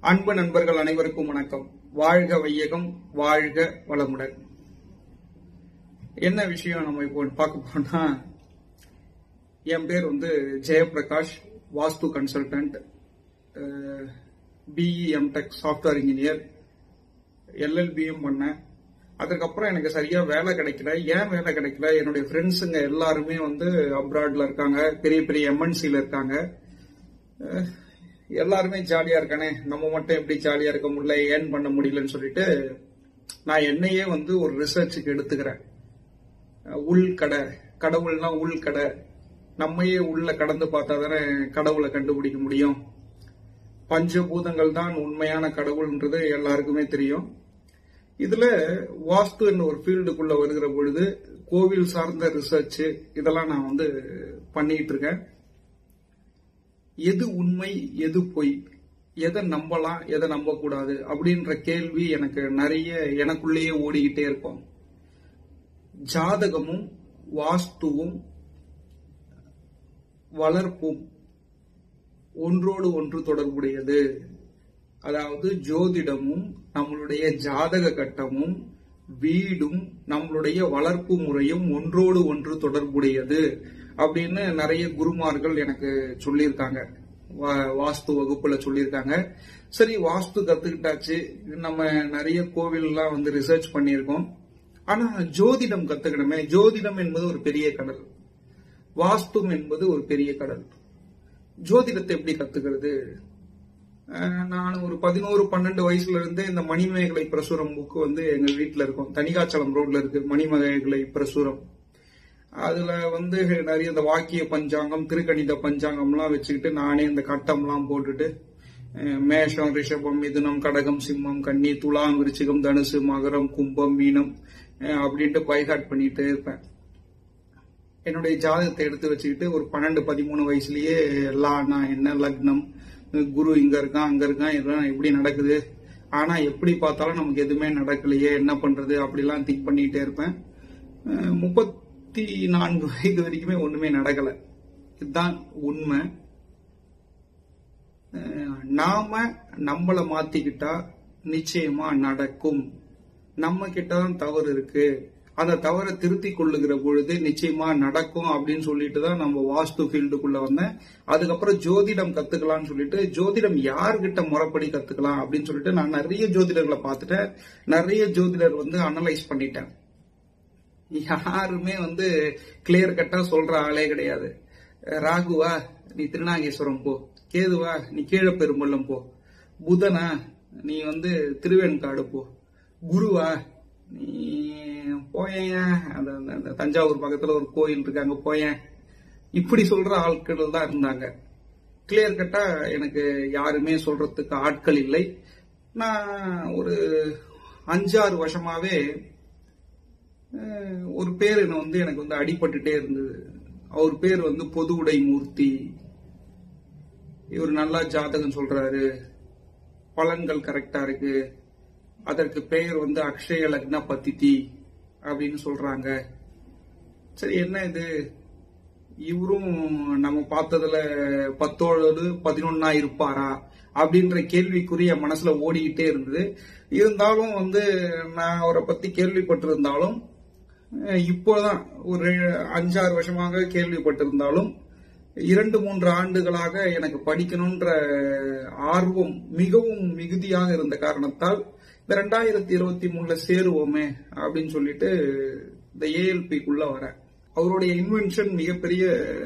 அன்பு நண்பர்கள் அனைவருக்கும் வணக்கம் வாழ்க வையகம் வாழ்க வளமுடன் என்ன விஷயம் நம்ம இப்போ பார்க்க போனா என் பேர் வந்து Jayaprakash vastu consultant BE MTech software engineer எல்எல்பியும் பண்ணேன் அதுக்கப்புறம் எனக்கு சரியா வேலை கிடைக்கல ஏன் வேலை கிடைக்கல என்னுடைய ஃப்ரெண்ட்ஸுங்க எல்லாருமே வந்து அப்ராட்ல இருக்காங்க பெரிய பெரிய எம்என்சில இருக்காங்க அஹ், எல்லாருமே ஜாலியா இருக்கானே நம்ம மட்டும் எப்படி ஜாலியா இருக்க முடியல ஏன் பண்ண முடியலன்னு சொல்லிட்டு நான் என்னையே வந்து ஒரு ரிசர்ச்சுக்கு எடுத்துக்கிறேன் அஹ், உள்கடை கடவுள்னா உள்கடை நம்மையே உள்ள கடந்து பார்த்தா தானே கடவுளை கண்டுபிடிக்க முடியும் பஞ்சபூதங்கள் தான் உண்மையான கடவுள்ன்றது எல்லாருக்குமே தெரியும் இதுல வாஸ்து என்ற ஒரு ஃபீல்டுக்குள்ள வருகிற பொழுது கோவில் சார்ந்த ரிசர்ச் இதெல்லாம் நான் வந்து பண்ணிட்டு இருக்கேன் எது உண்மை எது பொய் எதை நம்பலாம் எதை நம்பக்கூடாது அப்படின்ற கேள்வி எனக்கு நிறைய எனக்குள்ளேயே ஓடிக்கிட்டே இருக்கும் ஜாதகமும் வாஸ்துவும் வளர்ப்பும் ஒன்றோடு ஒன்று தொடர்புடையது அதாவது ஜோதிடமும் நம்மளுடைய ஜாதக கட்டமும் வீடும் நம்மளுடைய வளர்ப்பு முறையும் ஒன்றோடு ஒன்று தொடர்புடையது அப்படின்னு நிறைய குருமார்கள் எனக்கு சொல்லியிருக்காங்க வா- வாஸ்து வகுப்புல சொல்லியிருக்காங்க சரி வாஸ்து கத்துக்கிட்டாச்சு நம்ம நிறைய கோவில்லாம் வந்து ரிசர்ச் பண்ணியிருக்கோம் ஆனா ஜோதிடம் கத்துக்கணுமே ஜோதிடம் என்பது ஒரு பெரிய கடல் வாஸ்தும் என்பது ஒரு பெரிய கடல் ஜோதிடத்தை எப்படி கத்துக்கிறது அஹ் நான் ஒரு பதினோரு பன்னெண்டு வயசுல இருந்தே இந்த மணிமேகலை பிரசுரம் புக்கு வந்து எங்க வீட்டுல இருக்கும் தனிகாச்சலம் ரோட்ல இருக்கு மணிமேகலை பிரசுரம் அதுல வந்து நிறைய இந்த வாக்கிய பஞ்சாங்கம் திருக்கணித பஞ்சாங்கம்லாம் வச்சுக்கிட்டு நானே இந்த கட்டம்லாம் போட்டுட்டு அஹ் மேஷம் ரிஷபம் மிதுனம் கடகம் சிம்மம் கன்னி துலாம் விருச்சிகம் தனுசு மகரம் கும்பம் மீனம் அஹ் அப்படின்ட்டு பைகாட் பண்ணிட்டு இருப்பேன் என்னுடைய ஜாதகத்தை எடுத்து வச்சுக்கிட்டு ஒரு பன்னெண்டு பதிமூணு வயசுலயே லானா என்ன லக்னம் குரு இங்க இருக்கான் அங்க இருக்கான் இதெல்லாம் எப்படி நடக்குது ஆனா எப்படி பார்த்தாலும் நமக்கு எதுவுமே நடக்கலையே என்ன பண்றது அப்படிலாம் திங்க் பண்ணிட்டே இருப்பேன் அஹ் முப்பத்தி நான்கு வயது வரைக்குமே ஒண்ணுமே நடக்கல இதுதான் உண்மை அஹ் நாம நம்மள மாத்திக்கிட்டா நிச்சயமா நடக்கும் நம்ம கிட்ட தான் தவறு இருக்கு அந்த தவறை திருத்தி கொள்ளுகிற பொழுது நிச்சயமா நடக்கும் அப்படின்னு சொல்லிட்டு தான் நம்ம வாஸ்து ஃபீல்டுக்குள்ள வந்தேன் அதுக்கப்புறம் ஜோதிடம் கத்துக்கலாம்னு சொல்லிட்டு ஜோதிடம் யார்கிட்ட முறைப்படி கத்துக்கலாம் அப்படின்னு சொல்லிட்டு நான் நிறைய ஜோதிடர்களை பார்த்துட்டேன் நிறைய ஜோதிடர் வந்து அனலைஸ் பண்ணிட்டேன் யாருமே வந்து கிளியர் கட்டா சொல்ற ஆளே கிடையாது ராகுவா நீ திருநாகேஸ்வரம் போ கேதுவா நீ கீழப்பெரும்பள்ளம் போ புதனா நீ வந்து திருவேன்காடு போ குருவா நீ போயேன் அந்த அந்த- அந்த தஞ்சாவூர் பக்கத்துல ஒரு கோயில் இருக்கு அங்க போயேன் இப்படி சொல்ற ஆட்கள் தான் இருந்தாங்க கிளியர் கட்டா எனக்கு யாருமே சொல்றதுக்கு ஆட்கள் இல்லை நான் ஒரு அஞ்சாறு வருஷமாவே அஹ், ஒரு பேர் என்ன வந்து எனக்கு வந்து அடிபட்டுட்டே இருந்தது அவர் பேர் வந்து பொது உடை மூர்த்தி இவர் நல்லா ஜாதகம் சொல்றாரு பலன்கள் கரெக்டா இருக்கு அதற்கு பெயர் வந்து அக்ஷய லக்ன பத்திதி அப்படின்னு சொல்றாங்க சரி என்ன இது இவரும் நம்ம பார்த்ததுல பத்தோடு பதினொன்னா இருப்பாரா அப்படின்ற கேள்விக்குரிய மனசுல ஓடிக்கிட்டே இருந்தது இருந்தாலும் வந்து நான் அவரை பத்தி கேள்விப்பட்டிருந்தாலும் அஹ், இப்போதான் ஒரு அஞ்சாறு வருஷமாக கேள்விப்பட்டிருந்தாலும் இரண்டு மூன்று ஆண்டுகளாக எனக்கு படிக்கணும்ன்ற ஆர்வம் மிகவும் மிகுதியாக இருந்த காரணத்தால் இந்த ரெண்டாயிரத்தி இருபத்தி மூணுல சேருவோமே அப்படின்னு சொல்லிட்டு இந்த ஏஎல்பிக்குள்ள வரேன் அவருடைய இன்வென்ஷன் மிகப்பெரிய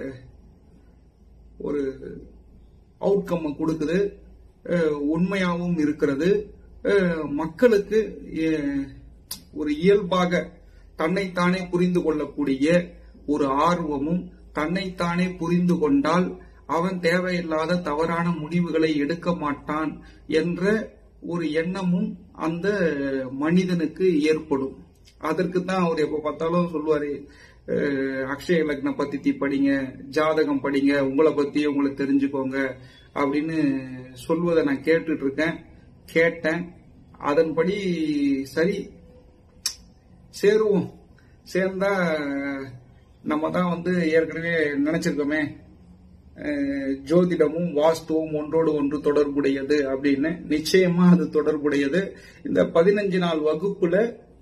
ஒரு அவுட்கம் கொடுக்குது அஹ், உண்மையாகவும் இருக்கிறது அஹ், மக்களுக்கு அஹ், ஒரு இயல்பாக தன்னைத்தானே புரிந்து கொள்ளக்கூடிய ஒரு ஆர்வமும் தன்னைத்தானே புரிந்து கொண்டால் அவன் தேவையில்லாத தவறான முடிவுகளை எடுக்க மாட்டான் என்ற ஒரு எண்ணமும் அந்த மனிதனுக்கு ஏற்படும் அதற்கு தான் அவர் எப்ப பார்த்தாலும் சொல்லுவாரு அஹ், அக்ஷய லக்ன பத்தி படிங்க ஜாதகம் படிங்க உங்களை பத்தி உங்களை தெரிஞ்சுக்கோங்க அப்படின்னு சொல்வதை நான் கேட்டுட்டு இருக்கேன் கேட்டேன் அதன்படி சரி சேருவோம் சேர்ந்தா நம்ம தான் வந்து ஏற்கனவே நினைச்சிருக்கோமே அஹ், ஜோதிடமும் வாஸ்துவும் ஒன்றோடு ஒன்று தொடர்புடையது அப்படின்னு நிச்சயமா அது தொடர்புடையது இந்த பதினஞ்சு நாள் வகுப்புல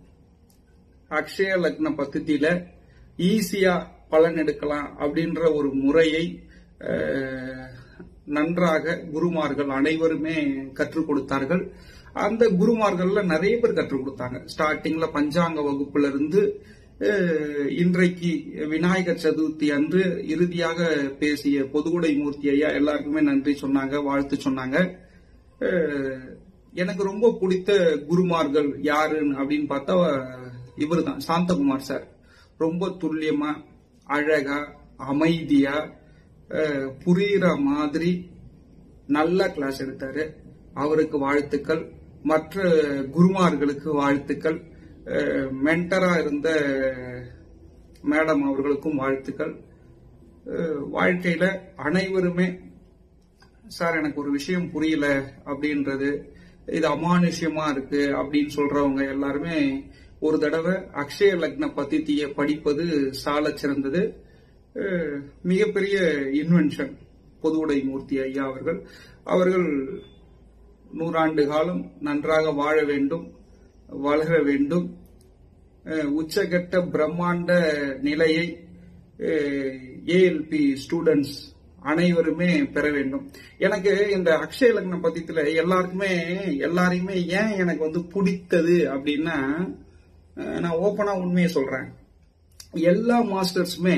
அக்ஷய லக்ன பத்தியில ஈஸியா பலன் எடுக்கலாம் அப்படின்ற ஒரு முறையை அஹ், நன்றாக குருமார்கள் அனைவருமே கற்றுக் கொடுத்தார்கள் அந்த குருமார்கள்ல நிறைய பேர் கற்றுக் கொடுத்தாங்க ஸ்டார்டிங்ல பஞ்சாங்க வகுப்புல இருந்து அஹ், இன்றைக்கு விநாயகர் சதுர்த்தி அன்று இறுதியாக பேசிய பொதுவுடை மூர்த்தி ஐயா எல்லாருக்குமே நன்றி சொன்னாங்க வாழ்த்து சொன்னாங்க அஹ், எனக்கு ரொம்ப பிடித்த குருமார்கள் யாருன்னு அப்படின்னு பார்த்தா இவர் தான் சாந்தகுமார் சார் ரொம்ப துல்லியமா அழகா அமைதியா அஹ், புரியுற மாதிரி நல்ல கிளாஸ் எடுத்தாரு அவருக்கு வாழ்த்துக்கள் மற்ற குருமார்களுக்கு வாழ்த்துக்கள் மென்டரா இருந்த மேடம் அவர்களுக்கும் வாழ்த்துக்கள் அஹ், வாழ்க்கையில அனைவருமே சார் எனக்கு ஒரு விஷயம் புரியல அப்படின்றது இது அமானுஷ்யமா இருக்கு அப்படின்னு சொல்றவங்க எல்லாருமே ஒரு தடவை அக்ஷய லக்ன பத்தித்திய படிப்பது சால சிறந்தது அஹ், மிகப்பெரிய இன்வென்ஷன் பொதுவுடை மூர்த்தி ஐயா அவர்கள் அவர்கள் நூறாண்டு காலம் நன்றாக வாழ வேண்டும் வளர வேண்டும் அஹ், உச்சகட்ட பிரம்மாண்ட நிலையை ஏஎல்பி ஸ்டூடெண்ட்ஸ் அனைவருமே பெற வேண்டும் எனக்கு இந்த அக்ஷய லக்ன பத்தியத்துல எல்லாருக்குமே எல்லாரையுமே ஏன் எனக்கு வந்து பிடித்தது அப்படின்னா அஹ், நான் ஓப்பனா உண்மையை சொல்றேன் எல்லா மாஸ்டர்ஸுமே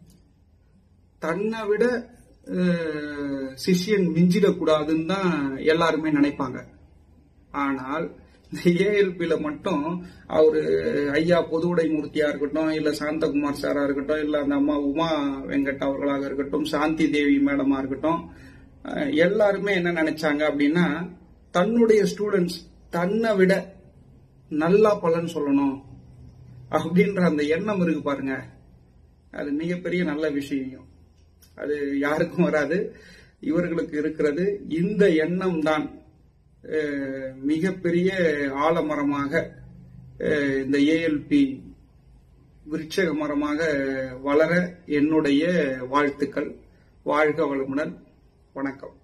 தன்னை விட அஹ், சிஷ்யன் மிஞ்சிடக்கூடாதுன்னு தான் எல்லாருமே நினைப்பாங்க ஆனால் இந்த ஏஎல்பியில மட்டும் அவரு ஐயா பொதுவுடை மூர்த்தியா இருக்கட்டும் இல்ல சாந்தகுமார் சாரா இருக்கட்டும் இல்ல அந்த அம்மா உமா வெங்கட் அவர்களாக இருக்கட்டும் சாந்தி தேவி மேடமா இருக்கட்டும் அஹ், எல்லாருமே என்ன நினைச்சாங்க அப்படின்னா தன்னுடைய ஸ்டூடெண்ட்ஸ் தன்னை விட நல்லா பலன் சொல்லணும் அப்படின்ற அந்த எண்ணம் இருக்கு பாருங்க அது மிகப்பெரிய நல்ல விஷயம் அது யாருக்கும் வராது இவர்களுக்கு இருக்கிறது இந்த எண்ணம் தான் அஹ், மிகப்பெரிய ஆலமரமாக அஹ், இந்த ஏஎல்பி விருட்சக மரமாக வளர என்னுடைய வாழ்த்துக்கள் வாழ்க வளமுடன் வணக்கம்